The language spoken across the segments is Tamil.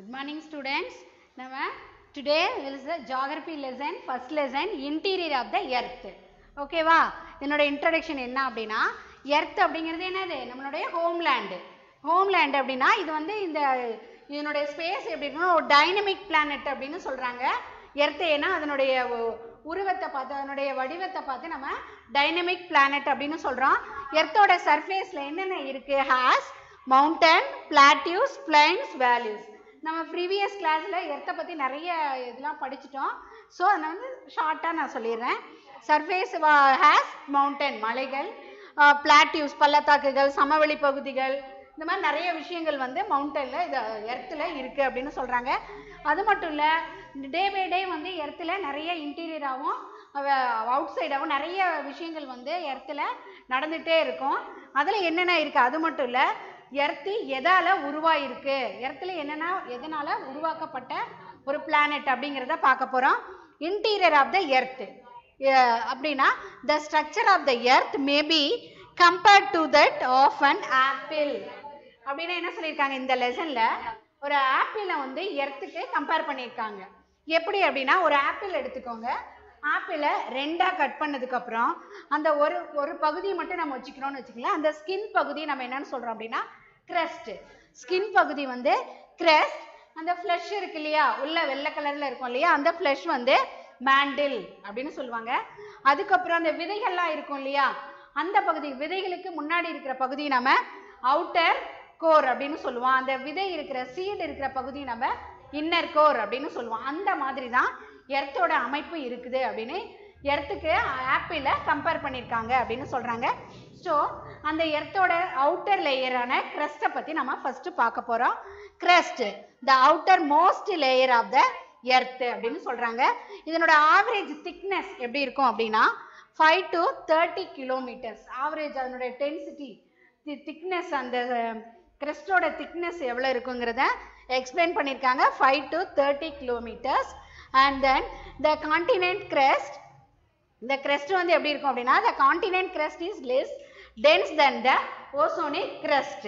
Good morning students. நம்ம today is the geography lesson, first lesson, interior of the earth. ஓகேவா என்னோட இன்ட்ரடக்ஷன் என்ன அப்படின்னா எர்த் அப்படிங்கிறது என்னது நம்மளுடைய ஹோம்லேண்டு ஹோம்லேண்ட் அப்படின்னா இது வந்து இந்த இதனுடைய ஸ்பேஸ் எப்படி இருக்குன்னா ஒரு டைனமிக் பிளானட் அப்படின்னு சொல்கிறாங்க எர்த் ஏன்னா அதனுடைய உ- உருவத்தை பார்த்து அதனுடைய வடிவத்தை பார்த்து நம்ம டைனமிக் பிளானட் அப்படின்னு சொல்கிறோம் எர்த்தோட சர்ஃபேஸில் என்னென்ன இருக்குது has mountain plateaus plains valleys நம்ம ப்ரீவியஸ் கிளாஸில் எர்த்தை பற்றி நிறைய இதெல்லாம் படிச்சிட்டோம் ஸோ அதை வந்து ஷார்ட்டாக நான் சொல்லிடுறேன் சர்ஃபேஸ் ஹேஸ் மவுண்டன் மலைகள் பிளாட்டியூஸ் பள்ளத்தாக்குகள் சமவெளி பகுதிகள் இந்த மாதிரி நிறைய விஷயங்கள் வந்து மவுண்டனில் இது எர்த்தில் இருக்குது அப்படின்னு சொல்கிறாங்க அது மட்டும் இல்லை டே பை டே வந்து எர்த்தில் நிறைய இன்டீரியராகவும் அவுட் சைடாகவும் நிறைய விஷயங்கள் வந்து எர்த்தில் நடந்துகிட்டே இருக்கும் அதில் என்னென்ன இருக்குது அது மட்டும் இல்லை எர்த்து எதால உருவாயிருக்கு எர்த்தில் என்னென்ன எதனால் உருவாக்கப்பட்ட ஒரு பிளானட் அப்படிங்கிறத பார்க்க போகிறோம் இன்டீரியர் ஆஃப் த எர்த் அப்படின்னா the structure of the earth maybe compared to that of an apple அப்படின்னா என்ன சொல்லியிருக்காங்க இந்த லெசன்ல ஒரு ஆப்பிளை வந்து எர்த்துக்கு கம்பேர் பண்ணியிருக்காங்க எப்படி அப்படின்னா ஒரு ஆப்பிள் எடுத்துக்கோங்க ஆப்பிளை ரெண்டாக கட் பண்ணதுக்கப்புறம் அந்த ஒரு ஒரு பகுதியை மட்டும் நம்ம வச்சுக்கிறோம்னு வச்சுக்கலாம் அந்த ஸ்கின் பகுதி நம்ம என்னன்னு சொல்கிறோம் அப்படின்னா crust ஸ்கின் பகுதி வந்து crust அந்த ஃப்ளஷ் இருக்கு இல்லையா உள்ள வெள்ளை கலரில் இருக்கும் இல்லையா அந்த ஃப்ளஷ் வந்து மேண்டில் அப்படின்னு சொல்லுவாங்க அதுக்கப்புறம் அந்த விதைகள்லாம் இருக்கும் இல்லையா அந்த பகுதி விதைகளுக்கு முன்னாடி இருக்கிற பகுதி நம்ம அவுட்டர் கோர் அப்படின்னு சொல்லுவோம் அந்த விதை இருக்கிற சீடு இருக்கிற பகுதி நம்ம இன்னர் கோர் அப்படின்னு சொல்லுவோம் அந்த மாதிரி தான் எர்த்தோட அமைப்பு இருக்குது அப்படின்னு எர்த்துக்கு ஆப்பிளை கம்பேர் பண்ணியிருக்காங்க அப்படின்னு சொல்கிறாங்க ஸோ அந்த எர்த்தோட அவுட்டர் லேயரான க்ரஸ்ட்டை பற்றி நம்ம ஃபஸ்ட்டு பார்க்க போகிறோம் crust the outermost layer of the earth அப்படின்னு சொல்கிறாங்க இதனோட ஆவரேஜ் திக்னஸ் எப்படி இருக்கும் அப்படின்னா five to thirty kilometres average அதனுடைய டென்சிட்டி திக்னஸ் அந்த கிறிஸ்டோட திக்னஸ் எவ்வளோ இருக்குங்கிறத எக்ஸ்பிளைன் பண்ணியிருக்காங்க five to thirty kilometres and then the continent crest இந்த crest வந்து எப்படி இருக்கும் அப்படின்னா the continent crest is less dense than the oceanic crust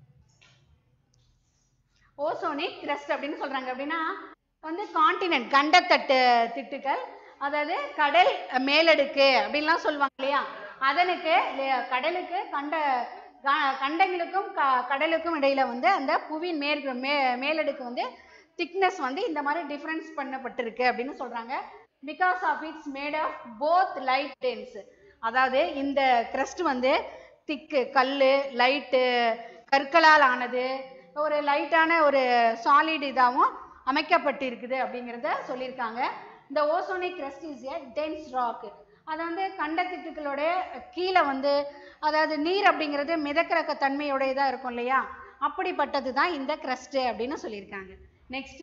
ஓசோனிக் crust அப்படின்னு சொல்றாங்க அப்படின்னா வந்து காண்டினென்ட் கண்டத்தட்டு திட்டுகள் அதாவது கடல் மேலடுக்கு அப்படின்லாம் சொல்லுவாங்க இல்லையா அதனுக்கு லே- கடலுக்கு கண்ட க- கண்டங்களுக்கும் க- கடலுக்கும் இடையில வந்து அந்த புவியின் மேற்கு மே மேலடுக்கு வந்து திக்னஸ் வந்து இந்த மாதிரி டிஃபரன்ஸ் பண்ணப்பட்டிருக்கு அப்படின்னு சொல்றாங்க because of it's made of both light dense அதாவது இந்த crust வந்து திக்கு கல் லைட்டு கற்களால் ஆனது ஒரு லைட்டான ஒரு சாலிட் இதாகவும் அமைக்கப்பட்டிருக்குது அப்படிங்கிறத சொல்லியிருக்காங்க இந்த oceanic crust is a dense rock அது வந்து கண்டத்திட்டுகளோட கீழே வந்து அதாவது நீர் அப்படிங்கிறது மிதக்கிற க- தன்மையோடையதாக இருக்கும் இல்லையா அப்படிப்பட்டது தான் இந்த crust அப்படின்னு சொல்லியிருக்காங்க next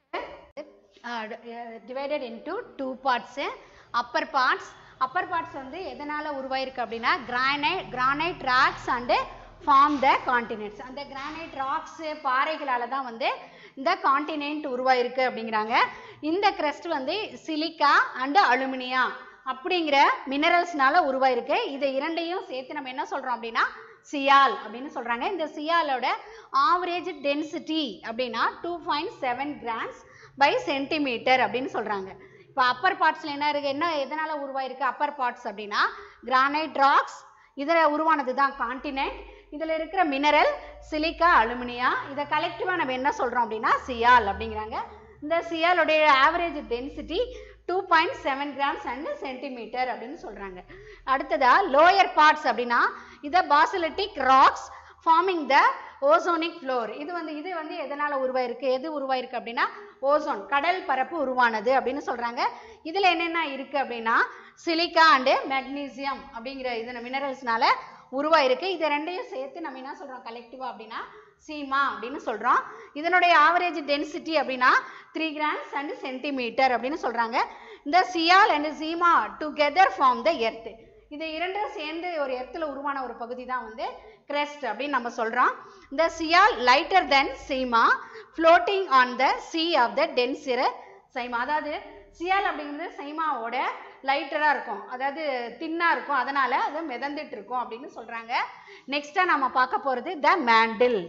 divided into two parts upper parts upper parts வந்து எதனால் உருவாயிருக்கு அப்படின்னா granite granite rocks and form the continents அந்த கிரானைட் ராக்ஸு பாறைகளால் தான் வந்து இந்த காண்டினென்ட் உருவாயிருக்கு அப்படிங்கிறாங்க இந்த crust வந்து சிலிக்கா அண்டு அலுமினியா அப்படிங்கிற மினரல்ஸ்னால உருவாயிருக்கு இதை இரண்டையும் சேர்த்து நம்ம என்ன சொல்கிறோம் அப்படின்னா சியால் அப்படின்னு சொல்கிறாங்க இந்த சியாலோட ஆவரேஜ் டென்சிட்டி அப்படின்னா two point seven grams per centimetre அப்படின்னு சொல்கிறாங்க இப்போ அப்பர் பார்ட்ஸில் என்ன இருக்குது என்ன எதனால் உருவாயிருக்கு அப்பர் பார்ட்ஸ் அப்படின்னா கிரானைட் ராக்ஸ் இதில் உருவானது தான் காண்டினென்ட் இதில் இருக்கிற மினரல் சிலிக்கா அலுமினியா இதை கலெக்டிவாக நம்ம என்ன சொல்கிறோம் அப்படின்னா சியால் அப்படிங்கிறாங்க இந்த சியாலுடைய average density two point seven grams and centimetre அப்படின்னு சொல்கிறாங்க அடுத்ததா லோயர் பார்ட்ஸ் அப்படின்னா இதை basaltic rocks forming the oceanic floor இது வந்து இது வந்து எதனால் உருவாயிருக்கு எது உருவாயிருக்கு அப்படின்னா ஓசோன் கடல் பரப்பு உருவானது அப்படின்னு சொல்கிறாங்க இதில் என்னென்ன இருக்குது அப்படின்னா சிலிக்கா அண்டு மெக்னீசியம் அப்படிங்கிற இது மினரல்ஸ்னால உருவாயிருக்கு இது ரெண்டையும் சேர்த்து நம்ம என்ன சொல்கிறோம் கலெக்டிவாக அப்படின்னா சீமா அப்படின்னு சொல்கிறோம் இதனுடைய ஆவரேஜ் டென்சிட்டி அப்படின்னா த்ரீ கிராம்ஸ் அண்ட் சென்டிமீட்டர் அப்படின்னு சொல்கிறாங்க இந்த sial and sima together form the earth இது இரண்டும் சேர்ந்து ஒரு எர்த்தில் உருவான ஒரு பகுதி தான் வந்து crest அப்படின்னு நம்ம சொல்கிறோம் இந்த sial lighter then sima floating on the sea of the denser sima அதாவது சியால் அப்படிங்கிறது சைமாவோட லைட்டராக இருக்கும் அதாவது தின்னாக இருக்கும் அதனால் அது மிதந்துட்டு இருக்கும் அப்படின்னு சொல்கிறாங்க நெக்ஸ்ட்டாக நம்ம பார்க்க போகிறது the mantle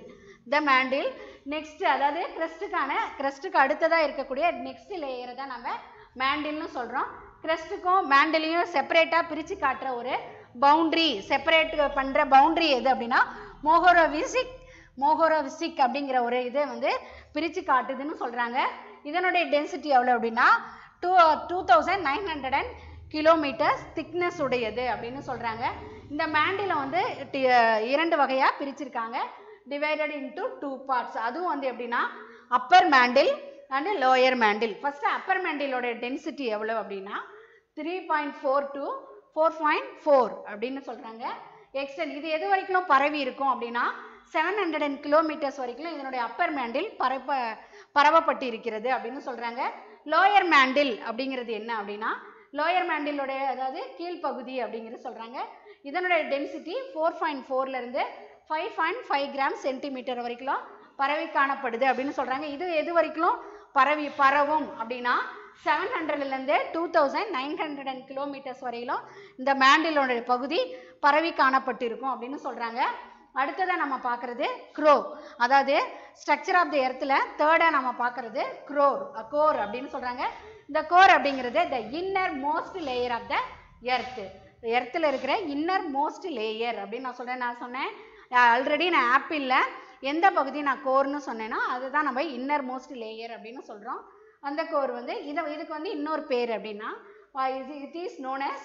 the mantle next அதாவது கிரஸ்ட்டுக்கான கிரஸ்ட்டுக்கு அடுத்ததாக இருக்கக்கூடிய நெக்ஸ்ட் லேயரை தான் நம்ம மேண்டில்னு சொல்கிறோம் கிரஸ்ட்டுக்கும் மேண்டிலையும் செப்பரேட்டாக பிரித்து காட்டுற ஒரு பவுண்ட்ரி செப்பரேட் பண்ணுற பவுண்ட்ரி எது அப்படின்னா மோகோரோவிசிக் மோகோரோவிசிக் அப்படிங்கிற ஒரு இதை வந்து பிரித்து காட்டுதுன்னு சொல்கிறாங்க இதனுடைய டென்சிட்டி எவ்வளோ அப்படின்னா two two thousand nine hundred and kilometres thickness உடையது அப்படின்னு சொல்கிறாங்க இந்த மேண்டில வந்து டி- இரண்டு வகையாக பிரிச்சிருக்காங்க டிவைடட் இன்டு டூ பார்ட்ஸ் அதுவும் வந்து எப்படின்னா upper mantle and lower mantle first upper மேண்டிலோட டென்சிட்டி எவ்வளோ அப்படின்னா three point four to four point four அப்படின்னு சொல்கிறாங்க எக்ஸ்டென்ட் இது எது வரைக்கும் பரவி இருக்கும் அப்படின்னா செவன் ஹண்ட்ரட் அண்ட் கிலோமீட்டர்ஸ் வரைக்கும் இதனுடைய அப்பர் மேண்டில் பரப்ப பரவப்பட்டு இருக்கிறது அப்படின்னு சொல்கிறாங்க லோயர் மேண்டில் அப்படிங்கிறது என்ன அப்படின்னா லோயர் மேண்டிலோடைய அதாவது கீழ்ப்பகுதி அப்படிங்கிறது சொல்கிறாங்க இதனுடைய டென்சிட்டி ஃபோர் பாயிண்ட் ஃபோர்லேருந்து five point five gram centimetre வரைக்கும் பரவி காணப்படுது அப்படின்னு சொல்கிறாங்க இது எது வரைக்கும் பரவி பரவும் அப்படின்னா செவன் ஹண்ட்ரட்லேருந்து two thousand nine hundred and kilometres வரையிலும் இந்த மேண்டிலோட பகுதி பரவி காணப்பட்டிருக்கும் அப்படின்னு சொல்கிறாங்க அடுத்ததாக நம்ம பார்க்குறது க்ரோ அதாவது ஸ்ட்ரக்சர் ஆஃப் த எர்த்தில் தேர்டாக நம்ம பார்க்குறது க்ரோர் கோர் அப்படின்னு சொல்கிறாங்க இந்த கோர் அப்படிங்கிறது the innermost layer of the earth எர்த்தில் இருக்கிற இன்னர் மோஸ்ட் லேயர் அப்படின்னு நான் சொல்கிறேன் நான் சொன்னேன் ஆல்ரெடி நான் ஆப்பிளில் எந்த பகுதி நான் கோர்னு சொன்னேன்னா அதுதான் நம்ம இன்னர் மோஸ்ட் லேயர் அப்படின்னு சொல்கிறோம் அந்த கோர் வந்து இதை இதுக்கு வந்து இன்னொரு பேர் அப்படின்னா it is known as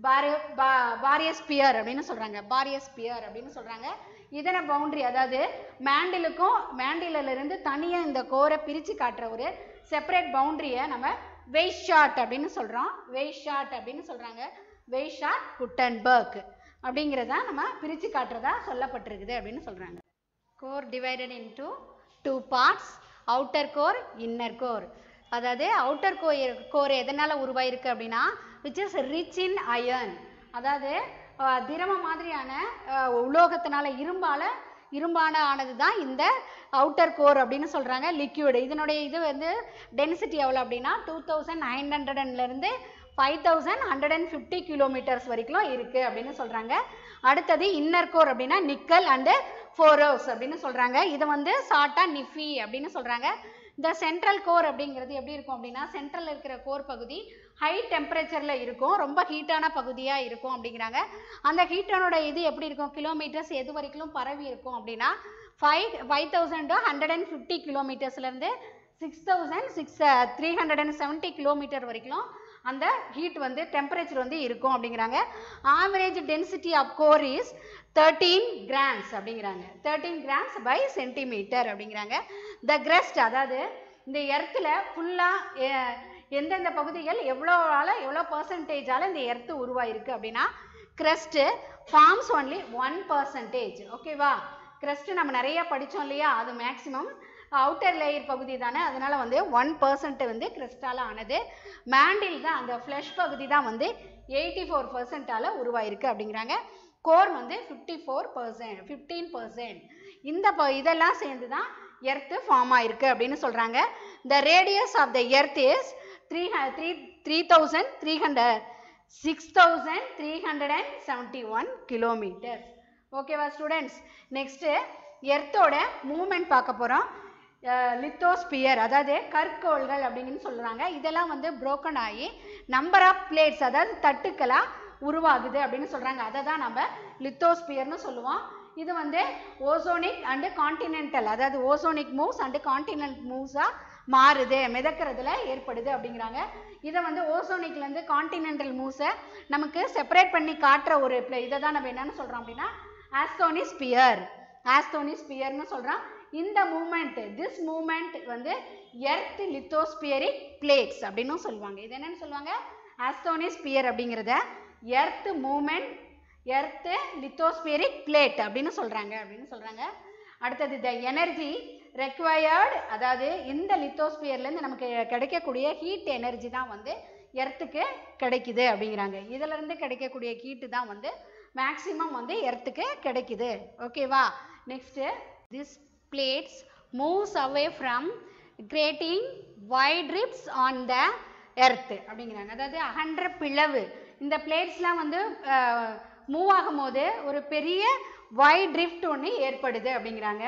barysphere அப்படின்னு சொல்கிறாங்க பாரியஸ்பியர் அப்படின்னு சொல்கிறாங்க இதனை பவுண்டரி அதாவது மேண்டிலுக்கும் மேண்டிலிருந்து தனியாக இந்த கோரை பிரித்து காட்டுற ஒரு செப்பரேட் பவுண்டரியை நம்ம வெய் ஷாட் அப்படின்னு சொல்கிறோம் வெய் ஷாட் அப்படின்னு சொல்கிறாங்க வெய் ஷாட் குட்டன்பர்க் அப்படிங்கிறத நம்ம பிரித்து காட்டுறதா சொல்லப்பட்டிருக்குது அப்படின்னு சொல்கிறாங்க core divided into two parts outer core inner core அதாவது அவுட்டர் கோர் கோர் எதனால் உருவாயிருக்கு அப்படின்னா which is rich in iron அதாவது அஹ், திரவம் மாதிரியான அஹ், உலோகத்தினால இரும்பால இரும்பான ஆனது தான் இந்த அவுட்டர் கோர் அப்படின்னு சொல்கிறாங்க லிக்யூடு இதனுடைய இது வந்து டென்சிட்டி எவ்வளோ அப்படின்னா டூ தௌசண்ட் நைன் ஹண்ட்ரட்லேருந்து five thousand hundred and fifty kilometres வரைக்கும் இருக்குது அப்படின்னு சொல்கிறாங்க அடுத்தது இன்னர் கோர் அப்படின்னா நிக்கல் அண்டு ஃபோரோஸ் அப்படின்னு சொல்கிறாங்க இதை வந்து ஷார்ட்டாக நிஃபி அப்படின்னு சொல்கிறாங்க இந்த சென்ட்ரல் கோர் அப்படிங்கிறது எப்படி இருக்கும் அப்படின்னா சென்ட்ரல் இருக்கிற கோர் பகுதி ஹை டெம்பரேச்சரில் இருக்கும் ரொம்ப ஹீட்டான பகுதியாக இருக்கும் அப்படிங்கிறாங்க அந்த ஹீட்டனோட இது எப்படி இருக்கும் கிலோமீட்டர்ஸ் எது வரைக்கும் பரவி இருக்கும் அப்படின்னா five five thousand hundred and fifty கிலோமீட்டர்ஸ்லேருந்து six thousand six three hundred and seventy kilometre வரைக்கும் அந்த ஹீட் வந்து டெம்பரேச்சர் வந்து இருக்கும் அப்படிங்கிறாங்க average density of core is thirteen grams அப்படிங்கிறாங்க தேர்ட்டீன் கிராம்ஸ் பை சென்டிமீட்டர் அப்படிங்கிறாங்க த கிரஸ்ட் அதாவது இந்த எர்த்தில் ஃபுல்லாக எந்தெந்த பகுதிகள் எவ்வளோவால எவ்வளோ பர்சன்டேஜால் இந்த எர்த்து உருவாயிருக்கு அப்படின்னா crust forms only one percentage ஓகேவா கிரஸ்ட்டு நம்ம நிறைய படித்தோம் இல்லையா அது மேக்ஸிமம் அவுட்டர் லேயர் பகுதி தானே அதனால வந்து ஒன் பர்சன்ட் வந்து கிறிஸ்டால் ஆனது மேண்டில் தான் அந்த ஃப்ளஷ் பகுதி தான் வந்து எயிட்டி ஃபோர் பர்சன்டால் உருவாயிருக்கு அப்படிங்கிறாங்க கோர் வந்து fifty four percent fifteen percent இந்த ப இதெல்லாம் சேர்ந்து தான் எர்த்து ஃபார்ம் ஆயிருக்கு அப்படின்னு சொல்கிறாங்க the radius of the earth is three three three thousand three hundred six thousand three hundred and seventy one kilometres ஓகேவா ஸ்டூடெண்ட்ஸ் நெக்ஸ்ட்டு எர்த்தோட மூமெண்ட் பார்க்க போகிறோம் லித்தோஸ்பியர் அதாவது கற்கோள்கள் அப்படின்னு சொல்கிறாங்க இதெல்லாம் வந்து broken ஆகி நம்பர் ஆஃப் பிளேட்ஸ் அதாவது தட்டுக்களாக உருவாகுது அப்படின்னு சொல்கிறாங்க அதை தான் நம்ம லித்தோஸ்பியர்னு சொல்லுவோம் இது வந்து ஓசோனிக் அண்டு கான்டினென்டல் அதாவது ஓசோனிக் மூவ்ஸ் அண்டு கான்டினென்ட் மூவ்ஸாக மாறுது மிதக்கிறதுல ஏற்படுது அப்படிங்கிறாங்க இதை வந்து ஓசோனிக்லேருந்து கான்டினென்டல் மூவ்ஸை நமக்கு செப்பரேட் பண்ணி காட்டுற ஒரு pla- இதை தான் நம்ம என்னன்னு சொல்கிறோம் அப்படின்னா ஆஸ்தோனிஸ்பியர் ஆஸ்தோனிஸ்பியர்னு சொல்கிறோம் இந்த மூமெண்ட் திஸ் மூமெண்ட் வந்து எர்த் லித்தோஸ்பியரிக் பிளேட்ஸ் அப்படின்னும் சொல்லுவாங்க இது என்னன்னு சொல்லுவாங்க ஆஸ்தோனிஸ்பியர் அப்படிங்கிறத earth movement earth lithospheric plate அப்படின்னு சொல்கிறாங்க அப்படின்னு சொல்கிறாங்க அடுத்தது த எனர்ஜி ரெக்வயர்டு அதாவது இந்த லித்தோஸ்பியர்லேருந்து நமக்கு கிடைக்கக்கூடிய ஹீட் எனர்ஜி தான் வந்து எர்த்துக்கு கிடைக்குது அப்படிங்கிறாங்க இதிலிருந்து கிடைக்கக்கூடிய ஹீட்டு தான் வந்து மேக்ஸிமம் வந்து எர்த்துக்கு கிடைக்குது ஓகேவா next this plates moves away from creating wide rifts on the earth அப்படிங்கிறாங்க அதாவது அகன்ற பிளவு இந்த பிளேட்ஸ்லாம் வந்து மூவ் ஆகும்போது ஒரு பெரிய வைட் ரிஃப்ட் ஒன்று ஏற்படுது அப்படிங்கிறாங்க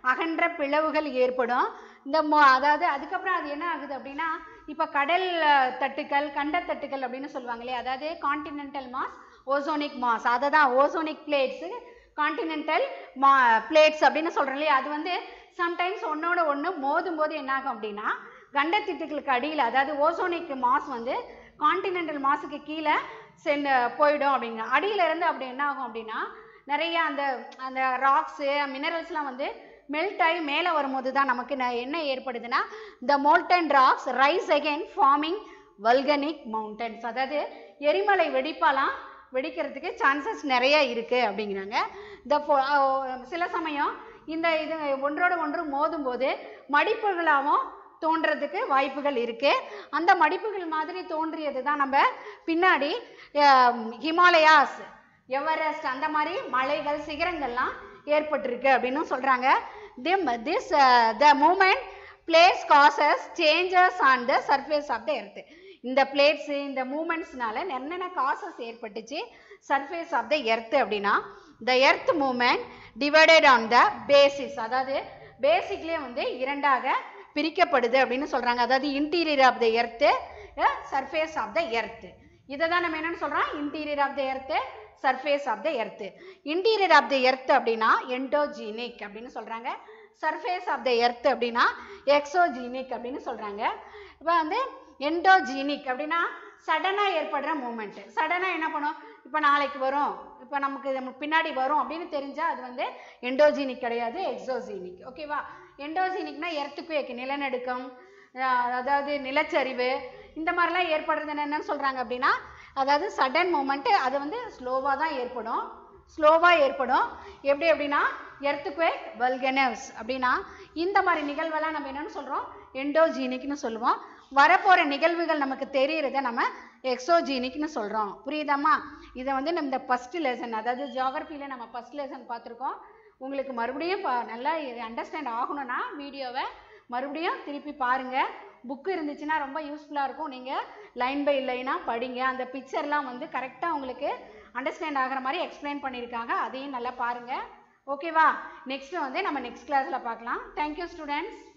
அகன்ற பிளவுகள் ஏற்படும் இந்த மோ அதாவது அதுக்கப்புறம் அது என்ன ஆகுது அப்படின்னா இப்போ கடல் அஹ், தட்டுக்கள் கண்ட தட்டுக்கள் அப்படின்னு சொல்லுவாங்க இல்லையா அதாவது கான்டினென்டல் மாஸ் ஓசோனிக் மாஸ் அதை தான் ஓசோனிக் பிளேட்ஸு கான்டினென்டல் மா பிளேட்ஸ் அப்படின்னு சொல்கிறோம் இல்லையா அது வந்து சம்டைம்ஸ் ஒன்றோட ஒன்று மோதும் போது என்ன ஆகும் அப்படின்னா கண்டத்திட்டுகளுக்கு அடியில் அதாவது ஓசோனிக் மாஸ் வந்து கான்டினென்டல் மாஸுக்கு கீழே சென்று போயிடும் அப்படிங்க அடியில இருந்து அப்படி என்ன ஆகும் அப்படின்னா நிறைய அந்த அந்த ராக்ஸு மினரல்ஸ்லாம் வந்து மெல்ட் ஆகி மேலே வரும்போது தான் நமக்கு ந- என்ன ஏற்படுதுன்னா the molten rocks rise again forming volcanic mountains அதாவது எரிமலை வெடிப்பாலாம் வெடிக்கிறதுக்கு சான்சஸ் நிறைய இருக்கு அப்படிங்கிறாங்க இந்த ஃபோ- அஹ் சில சமயம் இந்த இது ஒன்றோட ஒன்று மோதும் போது மடிப்புகளாகவும் தோன்றதுக்கு வாய்ப்புகள் இருக்கு அந்த மடிப்புகள் மாதிரி தோன்றியது தான் நம்ம பின்னாடி அஹ், ஹிமாலயாஸ் எவரெஸ்ட் அந்த மாதிரி மலைகள் சிகரங்கள்லாம் ஏற்பட்டிருக்கு அப்படின்னு சொல்றாங்க திம் this the movement plates causes changes on the surface of the earth இந்த பிளேட்ஸ் இந்த மூமெண்ட்ஸ்னால என்னென்ன காசஸ் ஏற்பட்டுச்சு சர்ஃபேஸ் ஆஃப் த எர்த் அப்படின்னா the earth movement divided on the basis அதாவது பேசிக்லேயே வந்து இரண்டாக பிரிக்கப்படுது அப்படின்னு சொல்றாங்க அதாவது interior of the earth surface of the earth இதை தான் நம்ம என்னன்னு சொல்றோம் interior of the earth surface of the earth interior of the earth அப்படின்னா என்டோஜீனிக் அப்படின்னு சொல்றாங்க சர்ஃபேஸ் ஆஃப் த எர்த் அப்படின்னா எக்ஸோஜீனிக் அப்படின்னு சொல்றாங்க இப்போ வந்து என்டோஜீனிக் அப்படின்னா சடனாக ஏற்படுற மூமெண்ட் சடனாக என்ன பண்ணும் இப்போ நாளைக்கு வரும் இப்போ நமக்கு இது பின்னாடி வரும் அப்படின்னு தெரிஞ்சா அது வந்து எண்டோஜீனிக் கிடையாது எக்ஸோஜீனிக் ஓகேவா எண்டோஜீனிக்னா எர்த்துக்குவேக் நிலநடுக்கம் அஹ் அதாவது நிலச்சரிவு இந்த மாதிரிலாம் ஏற்படுறது என்னன்னு சொல்றாங்க அப்படின்னா அதாவது சடன் மூமெண்ட் அது வந்து ஸ்லோவாக தான் ஏற்படும் ஸ்லோவாக ஏற்படும் எப்படி அப்படின்னா எர்த்துக்வேக் வல்கனவ்ஸ் அப்படின்னா இந்த மாதிரி நிகழ்வெல்லாம் நம்ம என்னன்னு சொல்கிறோம் எண்டோஜீனிக்னு சொல்லுவோம் வரப்போகிற நிகழ்வுகள் நமக்கு தெரியறத நம்ம எக்ஸோஜீனிக்னு சொல்கிறோம் புரியுதாம்மா இதை வந்து நம்ம இந்த ஃபஸ்ட் லெசன் அதாவது ஜியாகிரபியில் நம்ம ஃபஸ்ட் லெசன் பார்த்துருக்கோம் உங்களுக்கு மறுபடியும் பா நல்லா அண்டர்ஸ்டாண்ட் ஆகணும்னா வீடியோவை மறுபடியும் திருப்பி பாருங்கள் புக்கு இருந்துச்சுன்னா ரொம்ப யூஸ்ஃபுல்லாக இருக்கும் நீங்கள் லைன் பை லைனாக படிங்க அந்த பிக்சர்லாம் வந்து கரெக்டாக உங்களுக்கு அண்டர்ஸ்டாண்ட் ஆகிற மாதிரி எக்ஸ்பிளைன் பண்ணியிருக்காங்க அதையும் நல்லா பாருங்கள் ஓகேவா நெக்ஸ்ட் வந்து நம்ம நெக்ஸ்ட் கிளாஸில் பார்க்கலாம் தேங்க்யூ ஸ்டூடெண்ட்ஸ்